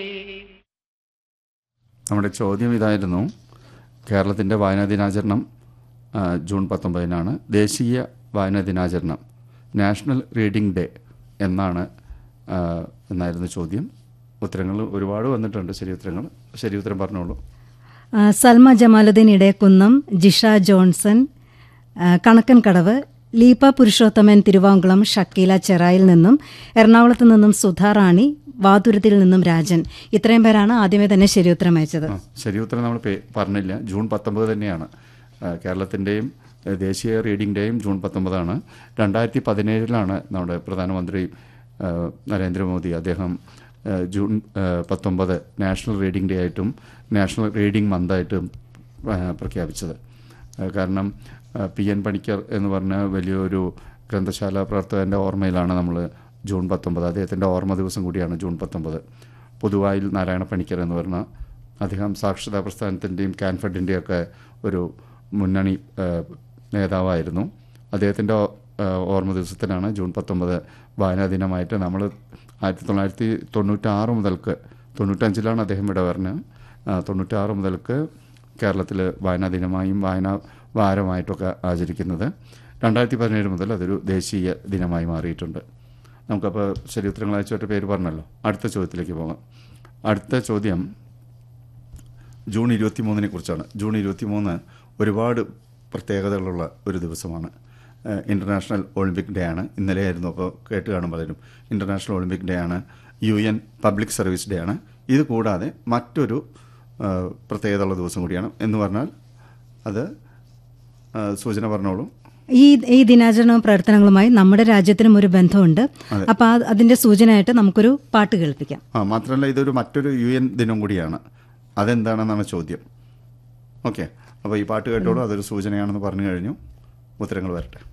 നമ്മുടെ ചോദ്യം ഇതായിരുന്നു കേരളത്തിൻ്റെ വായനാ ദിനാചരണം ആ, ജൂൺ പത്തൊമ്പതിനാണ് ദേശീയ വായനാ ദിനാചരണം നാഷണൽ റീഡിംഗ് ഡേ എന്നാണ് ആ, എന്നായിരുന്നു ചോദ്യം ഉത്തരങ്ങൾ ഒരുപാട് വന്നിട്ടുണ്ട് ശരി ഉത്തരങ്ങൾ ശരി ഉത്തരം പറഞ്ഞോളൂ ആ, സൽമ ജമാലുദ്ദീൻ ഇടയക്കുന്നം ജിഷ ജോൺസൺ ആ, കണക്കൻ കടവ് ലീപ പുരുഷോത്തമൻ തിരുവാങ്കുളം ഷക്കീല ചെറായിൽ നിന്നും എറണാകുളത്ത് നിന്നും സുധാ റാണി വാതുരത്തിൽ നിന്നും രാജൻ ഇത്രയും പേരാണ് ആദ്യമേ തന്നെ ശരിയുത്തരം അയച്ചത് ആ, ശരി ഉത്തരം നമ്മൾ പേ- പറഞ്ഞില്ല ജൂൺ പത്തൊമ്പത് തന്നെയാണ് ആ, കേരളത്തിൻ്റെയും ഏ, ദേശീയ റീഡിംഗ് ഡേയും ജൂൺ പത്തൊമ്പതാണ് രണ്ടായിരത്തി പതിനേഴിലാണ് നമ്മുടെ പ്രധാനമന്ത്രി ആ, നരേന്ദ്രമോദി അദ്ദേഹം ആ, ജൂൺ ആ, പത്തൊമ്പത് നാഷണൽ റീഡിംഗ് ഡേ ആയിട്ടും നാഷണൽ റീഡിംഗ് മന്തായിട്ടും ആ, പ്രഖ്യാപിച്ചത് ആ, കാരണം ആ, പി എൻ പണിക്കർ എന്ന് പറഞ്ഞ വലിയൊരു ഗ്രന്ഥശാല പ്രവർത്തകൻ്റെ ഓർമ്മയിലാണ് നമ്മൾ ജൂൺ പത്തൊമ്പത് അദ്ദേഹത്തിൻ്റെ ഓർമ്മ ദിവസം കൂടിയാണ് ജൂൺ പത്തൊമ്പത് പൊതുവായിൽ നാരായണ പണിക്കർ എന്ന് പറഞ്ഞ അദ്ദേഹം സാക്ഷരതാ പ്രസ്ഥാനത്തിൻ്റെയും കാൻഫഡിൻ്റെയും ഒക്കെ ഒരു മുന്നണി ആ, നേതാവായിരുന്നു അദ്ദേഹത്തിൻ്റെ ഓ- ആ, ഓർമ്മ ദിവസത്തിനാണ് ജൂൺ പത്തൊമ്പത് വായനാ ദിനമായിട്ട് നമ്മൾ ആയിരത്തി തൊള്ളായിരത്തി തൊണ്ണൂറ്റാറ് മുതൽക്ക് തൊണ്ണൂറ്റഞ്ചിലാണ് അദ്ദേഹം ഇവിടെ പറഞ്ഞത് തൊണ്ണൂറ്റാറ് മുതൽക്ക് കേരളത്തിൽ വായനാ ദിനമായും വായനാ വാരമായിട്ടൊക്കെ ആചരിക്കുന്നത് രണ്ടായിരത്തി പതിനേഴ് മുതൽ അതൊരു ദേശീയ ദിനമായി മാറിയിട്ടുണ്ട് നമുക്കപ്പോൾ ശരി ഉത്തരങ്ങൾ അയച്ചവരുടെ പേര് പറഞ്ഞല്ലോ അടുത്ത ചോദ്യത്തിലേക്ക് പോകാം അടുത്ത ചോദ്യം ജൂൺ ഇരുപത്തി മൂന്നിനെ കുറിച്ചാണ് ജൂൺ ഇരുപത്തി മൂന്ന് ഒരുപാട് പ്രത്യേകതകളുള്ള ഒരു ദിവസമാണ് ഏഹ് ഇൻ്റർനാഷണൽ ഒളിമ്പിക് ഡേ ആണ് ഇന്നലെയായിരുന്നു അപ്പോൾ കേട്ട് കാണും പലരും ഇൻ്റർനാഷണൽ ഒളിമ്പിക് ഡേ ആണ് U N public service day ആണ് ഇത് കൂടാതെ മറ്റൊരു ഏഹ് പ്രത്യേകതയുള്ള ദിവസം കൂടിയാണ് എന്ന് പറഞ്ഞാൽ അത് ഏഹ് സൂചന പറഞ്ഞോളൂ ഈ ഈ ദിനാചരണ പ്രവർത്തനങ്ങളുമായി നമ്മുടെ രാജ്യത്തിനും ഒരു ബന്ധമുണ്ട് അപ്പോൾ ആ അതിന്റെ സൂചനയായിട്ട് നമുക്കൊരു പാട്ട് കേൾപ്പിക്കാം ആ മാത്രമല്ല ഇതൊരു മറ്റൊരു യു എൻ ദിനം കൂടിയാണ് അതെന്താണെന്നാണ് ചോദ്യം ഓക്കെ അപ്പോൾ ഈ പാട്ട് കേട്ടോളൂ അതൊരു സൂചനയാണെന്ന് പറഞ്ഞു കഴിഞ്ഞു ഉത്തരങ്ങൾ വരട്ടെ